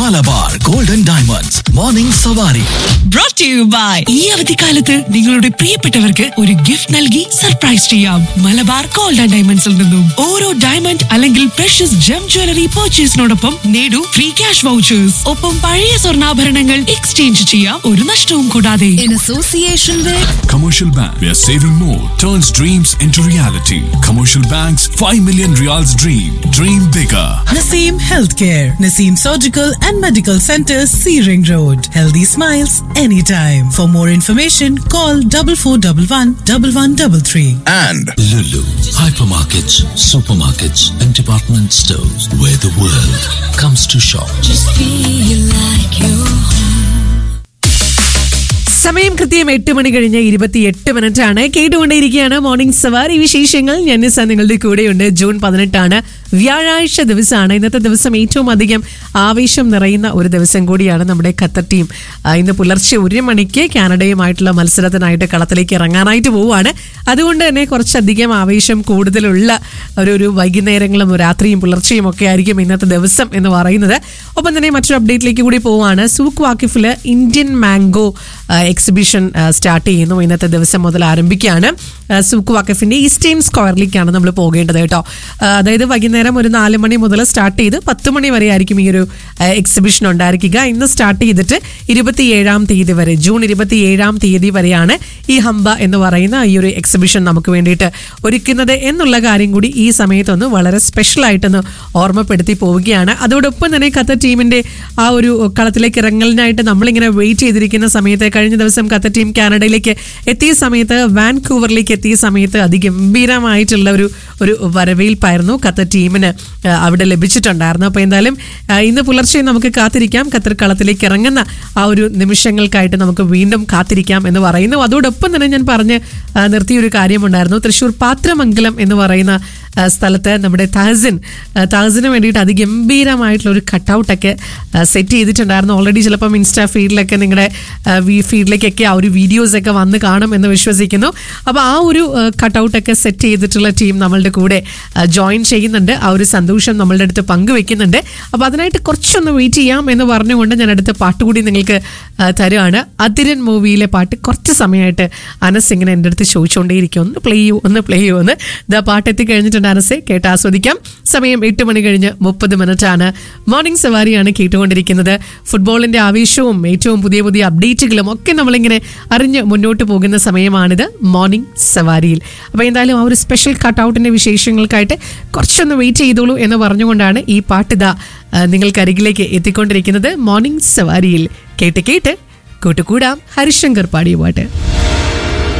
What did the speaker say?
Malabar golden diamonds morning സവാരി brought to you by ഈ അവധിക്കാലത്ത് നിങ്ങളുടെ പ്രിയപ്പെട്ടവർക്ക് ഒരു ഗിഫ്റ്റ് നൽകി സർപ്രൈസ് ചെയ്യാം മലബാർ ഗോൾഡ് ആൻഡ് ഡയമണ്ട്സിൽ നിന്നും ഓരോ ഡയമണ്ട് അല്ലെങ്കിൽ പ്രഷ്യസ് ജം ജ്വല്ലറി പർച്ചേസിനോടൊപ്പം നേടൂ ഫ്രീ ക്യാഷ് വൗച്ചേഴ്സ് ഒപ്പം പഴയ സ്വർണ്ണാഭരണങ്ങൾ എക്സ്ചേഞ്ച് ചെയ്യാം ഒരു നഷ്ടവും കൂടാതെ in association with Commercial Bank, where saving more turns dreams into reality. Commercial Bank's 5 million reals dream. Dream bigger. Naseem Healthcare, Naseem Surgical and Medical Center, Searing Road. Healthy smiles anytime. For more information, call 4411 1133. and Lulu, hypermarkets, supermarkets, and department stores where the world comes to shop. സമയം കൃത്യം എട്ട് മണി കഴിഞ്ഞ് ഇരുപത്തിയെട്ട് minute ആണ് കേട്ടുകൊണ്ടേയിരിക്കുകയാണ് morning സവാരി വിശേഷങ്ങൾ ഞാൻ നിസ നിങ്ങളുടെ കൂടെയുണ്ട് ജൂൺ പതിനെട്ടാണ് വ്യാഴാഴ്ച ദിവസമാണ് ഇന്നത്തെ ദിവസം ഏറ്റവും അധികം ആവേശം നിറയുന്ന ഒരു ദിവസം കൂടിയാണ് നമ്മുടെ ഖത്തർ ടീം ആ, ഇന്ന് പുലർച്ചെ ഒരു മണിക്ക് കാനഡയുമായിട്ടുള്ള മത്സരത്തിനായിട്ട് കളത്തിലേക്ക് ഇറങ്ങാനായിട്ട് പോവുകയാണ് അതുകൊണ്ട് തന്നെ കുറച്ചധികം ആവേശം കൂടുതലുള്ള ഒരു ഒരു വൈകുന്നേരങ്ങളും രാത്രിയും പുലർച്ചെയും ഒക്കെ ആയിരിക്കും ഇന്നത്തെ ദിവസം എന്ന് പറയുന്നത് ഒപ്പം തന്നെ മറ്റൊരു അപ്ഡേറ്റിലേക്ക് കൂടി പോവുകയാണ് സൂക്ക് വാക്കിഫിൽ ഇന്ത്യൻ മാംഗോ എക്സിബിഷൻ സ്റ്റാർട്ട് ചെയ്യുന്നു ഇന്നത്തെ ദിവസം മുതൽ ആരംഭിക്കുകയാണ് ആ, സൂക്ക് വാക്കിഫിന്റെ ഈസ്റ്റേൺ സ്ക്വയറിലേക്കാണ് നമ്മൾ പോകേണ്ടത് കേട്ടോ ആ, അതായത് വൈകുന്നേരം ഒരു നാല് മണി മുതൽ സ്റ്റാർട്ട് ചെയ്ത് പത്ത് മണി വരെ ആയിരിക്കും ഈ ഒരു എക്സിബിഷൻ ഉണ്ടായിരിക്കുക ഇന്ന് സ്റ്റാർട്ട് ചെയ്തിട്ട് ഇരുപത്തിയേഴാം തീയതി വരെ ജൂൺ ഇരുപത്തിയേഴാം തീയതി വരെയാണ് ഈ ഹംബ എന്ന് പറയുന്ന ഈ ഒരു എക്സിബിഷൻ നമുക്ക് വേണ്ടിയിട്ട് ഒരുക്കുന്നത് എന്നുള്ള കാര്യം കൂടി ഈ സമയത്തൊന്ന് വളരെ സ്പെഷ്യൽ ആയിട്ടൊന്ന് ഓർമ്മപ്പെടുത്തി പോവുകയാണ് അതോടൊപ്പം തന്നെ ഖത്തർ ടീമിന്റെ ആ ഒരു കളത്തിലേക്ക് ഇറങ്ങലിനായിട്ട് നമ്മളിങ്ങനെ വെയിറ്റ് ചെയ്തിരിക്കുന്ന സമയത്ത് കഴിഞ്ഞ ദിവസം ഖത്തർ ടീം കാനഡയിലേക്ക് എത്തിയ സമയത്ത് വാൻകൂവറിലേക്ക് എത്തിയ സമയത്ത് അതിഗംഭീരമായിട്ടുള്ള ഒരു ഒരു വരവേൽപ്പായിരുന്നു ഖത്തർ ടീമിന് ആ, അവിടെ ലഭിച്ചിട്ടുണ്ടായിരുന്നു അപ്പോൾ എന്തായാലും ആ, ഇന്ന് പുലർച്ചെ നമുക്ക് കാത്തിരിക്കാം ഖത്തർ കളത്തിലേക്ക് ഇറങ്ങുന്ന ആ ഒരു നിമിഷങ്ങൾക്കായിട്ട് നമുക്ക് വീണ്ടും കാത്തിരിക്കാം എന്ന് പറയുന്നു അതോടൊപ്പം തന്നെ ഞാൻ പറഞ്ഞ് ആ, നിർത്തിയൊരു കാര്യമുണ്ടായിരുന്നു തൃശ്ശൂർ പാത്രമംഗലം എന്ന് പറയുന്ന ആ, സ്ഥലത്ത് നമ്മുടെ തഹസിൻ ആ, തഹസിന് വേണ്ടിയിട്ട് അതിഗംഭീരമായിട്ടുള്ള ഒരു കട്ടൗട്ടൊക്കെ സെറ്റ് ചെയ്തിട്ടുണ്ടായിരുന്നു ഓൾറെഡി ചിലപ്പം ഇൻസ്റ്റാ ഫീഡിലൊക്കെ നിങ്ങളുടെ ഫീഡിലേക്കൊക്കെ ആ ഒരു വീഡിയോസൊക്കെ വന്ന് കാണും എന്ന് വിശ്വസിക്കുന്നു അപ്പോൾ ആ ഒരു കട്ടൗട്ടൊക്കെ സെറ്റ് ചെയ്തിട്ടുള്ള ടീം നമ്മളുടെ കൂടെ ജോയിൻ ചെയ്യുന്നുണ്ട് ആ ഒരു സന്തോഷം നമ്മളുടെ അടുത്ത് പങ്കുവെക്കുന്നുണ്ട് അപ്പോൾ അതിനായിട്ട് കുറച്ചൊന്ന് വെയിറ്റ് ചെയ്യാം എന്ന് പറഞ്ഞുകൊണ്ട് ഞാൻ അടുത്ത പാട്ട് കൂടി നിങ്ങൾക്ക് ആ, തരുവാണ് അതിരൻ മൂവിയിലെ പാട്ട് കുറച്ച് സമയമായിട്ട് അനസ് ഇങ്ങനെ എൻ്റെ അടുത്ത് ചോദിച്ചുകൊണ്ടേയിരിക്കും ഒന്ന് പ്ലേ ചെയ്യൂ ഒന്ന് പ്ലേ ചെയ്യൂ എന്ന് ഇതാ പാട്ട് എത്തിക്കഴിഞ്ഞിട്ടുണ്ട് അനസെ കേട്ട് ആസ്വദിക്കാം സമയം എട്ട് മണി കഴിഞ്ഞ് മുപ്പത് മിനിറ്റ് ആണ് മോർണിംഗ് സവാരിയാണ് കേട്ടുകൊണ്ടിരിക്കുന്നത് ഫുട്ബോളിന്റെ ആവേശവും ഏറ്റവും പുതിയ പുതിയ അപ്ഡേറ്റുകളും ഒക്കെ നമ്മളിങ്ങനെ അറിഞ്ഞ് മുന്നോട്ട് പോകുന്ന സമയമാണിത് മോർണിംഗ് സവാരിയിൽ അപ്പോൾ എന്തായാലും ആ ഒരു സ്പെഷ്യൽ കട്ടൗട്ടിന്റെ വിശേഷങ്ങൾക്കായിട്ട് കുറച്ചൊന്ന് വെയിറ്റ് ചെയ്തോളൂ എന്ന് പറഞ്ഞുകൊണ്ടാണ് ഈ പാട്ടിത നിങ്ങൾക്കരികിലേക്ക് എത്തിക്കൊണ്ടിരിക്കുന്നത് മോർണിംഗ് സവാരിയിൽ കേട്ട് കേട്ട് കൂട്ടുകൂടാം ഹരിശങ്കർ പാടിയ പാട്ട്